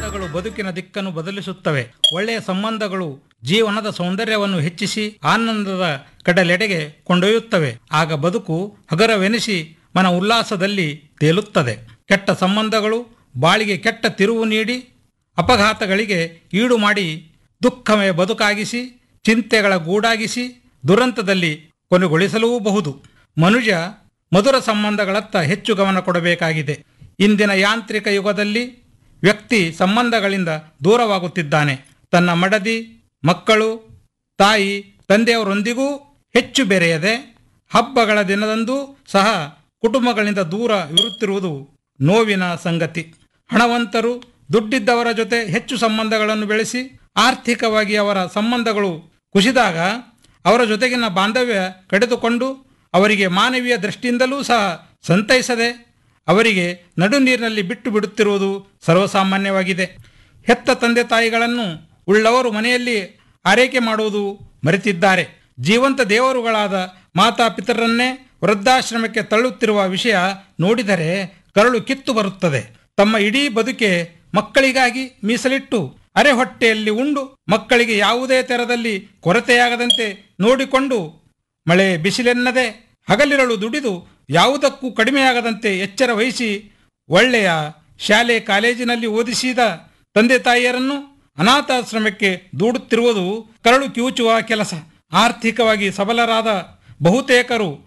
ಸಂಬಂಧಗಳು ಬದುಕಿನ ದಿಕ್ಕನ್ನು ಬದಲಿಸುತ್ತವೆ ಒಳ್ಳೆಯ ಸಂಬಂಧಗಳು ಜೀವನದ ಸೌಂದರ್ಯವನ್ನು ಹೆಚ್ಚಿಸಿ ಆನಂದದ ಕಡಲೆಡೆಗೆ ಕೊಂಡೊಯ್ಯುತ್ತವೆ ಆಗ ಬದುಕು ಹಗರವೆನಿಸಿ ಮನ ಉಲ್ಲಾಸದಲ್ಲಿ ತೇಲುತ್ತದೆ ಕೆಟ್ಟ ಸಂಬಂಧಗಳು ಬಾಳಿಗೆ ಕೆಟ್ಟ ತಿರುವು ನೀಡಿ ಅಪಘಾತಗಳಿಗೆ ಈಡು ಮಾಡಿ ದುಃಖಮಯ ಬದುಕಾಗಿಸಿ ಚಿಂತೆಗಳ ಗೂಡಾಗಿಸಿ ದುರಂತದಲ್ಲಿ ಕೊನೆಗೊಳಿಸಲೂಬಹುದು ಮನುಜ ಮಧುರ ಸಂಬಂಧಗಳತ್ತ ಹೆಚ್ಚು ಗಮನ ಕೊಡಬೇಕಾಗಿದೆ ಇಂದಿನ ಯಾಂತ್ರಿಕ ಯುಗದಲ್ಲಿ ವ್ಯಕ್ತಿ ಸಂಬಂಧಗಳಿಂದ ದೂರವಾಗುತ್ತಿದ್ದಾನೆ ತನ್ನ ಮಡದಿ ಮಕ್ಕಳು ತಾಯಿ ತಂದೆಯವರೊಂದಿಗೂ ಹೆಚ್ಚು ಬೆರೆಯದೆ ಹಬ್ಬಗಳ ದಿನದಂದು ಸಹ ಕುಟುಂಬಗಳಿಂದ ದೂರ ಇರುತ್ತಿರುವುದು ನೋವಿನ ಸಂಗತಿ ಹಣವಂತರು ದುಡ್ಡಿದ್ದವರ ಜೊತೆ ಹೆಚ್ಚು ಸಂಬಂಧಗಳನ್ನು ಬೆಳೆಸಿ ಆರ್ಥಿಕವಾಗಿ ಅವರ ಸಂಬಂಧಗಳು ಕುಸಿದಾಗ ಅವರ ಜೊತೆಗಿನ ಬಾಂಧವ್ಯ ಕಡಿದುಕೊಂಡು ಅವರಿಗೆ ಮಾನವೀಯ ದೃಷ್ಟಿಯಿಂದಲೂ ಸಹ ಸಂತೈಸದೆ ಅವರಿಗೆ ನಡು ನೀರಿನಲ್ಲಿ ಬಿಟ್ಟು ಬಿಡುತ್ತಿರುವುದು ಸರ್ವಸಾಮಾನ್ಯವಾಗಿದೆ ಹೆತ್ತ ತಂದೆ ತಾಯಿಗಳನ್ನು ಉಳ್ಳವರು ಮನೆಯಲ್ಲಿ ಆರೈಕೆ ಮಾಡುವುದು ಮರೆತಿದ್ದಾರೆ ಜೀವಂತ ದೇವರುಗಳಾದ ಮಾತಾ ಪಿತರನ್ನೇ ವೃದ್ಧಾಶ್ರಮಕ್ಕೆ ತಳ್ಳುತ್ತಿರುವ ವಿಷಯ ನೋಡಿದರೆ ಕರಳು ಕಿತ್ತು ಬರುತ್ತದೆ ತಮ್ಮ ಇಡೀ ಬದುಕೆ ಮಕ್ಕಳಿಗಾಗಿ ಮೀಸಲಿಟ್ಟು ಅರೆ ಹೊಟ್ಟೆಯಲ್ಲಿ ಉಂಡು ಮಕ್ಕಳಿಗೆ ಯಾವುದೇ ತೆರದಲ್ಲಿ ಕೊರತೆಯಾಗದಂತೆ ನೋಡಿಕೊಂಡು ಮಳೆ ಬಿಸಿಲೆನ್ನದೆ ಹಗಲಿರಳು ದುಡಿದು ಯಾವುದಕ್ಕೂ ಕಡಿಮೆಯಾಗದಂತೆ ಎಚ್ಚರ ವಹಿಸಿ ಒಳ್ಳೆಯ ಶಾಲೆ ಕಾಲೇಜಿನಲ್ಲಿ ಓದಿಸಿದ ತಂದೆ ತಾಯಿಯರನ್ನು ಅನಾಥಾಶ್ರಮಕ್ಕೆ ದೂಡುತ್ತಿರುವುದು ಕರಳು ಕಿವುಚುವ ಕೆಲಸ ಆರ್ಥಿಕವಾಗಿ ಸಬಲರಾದ ಬಹುತೇಕರು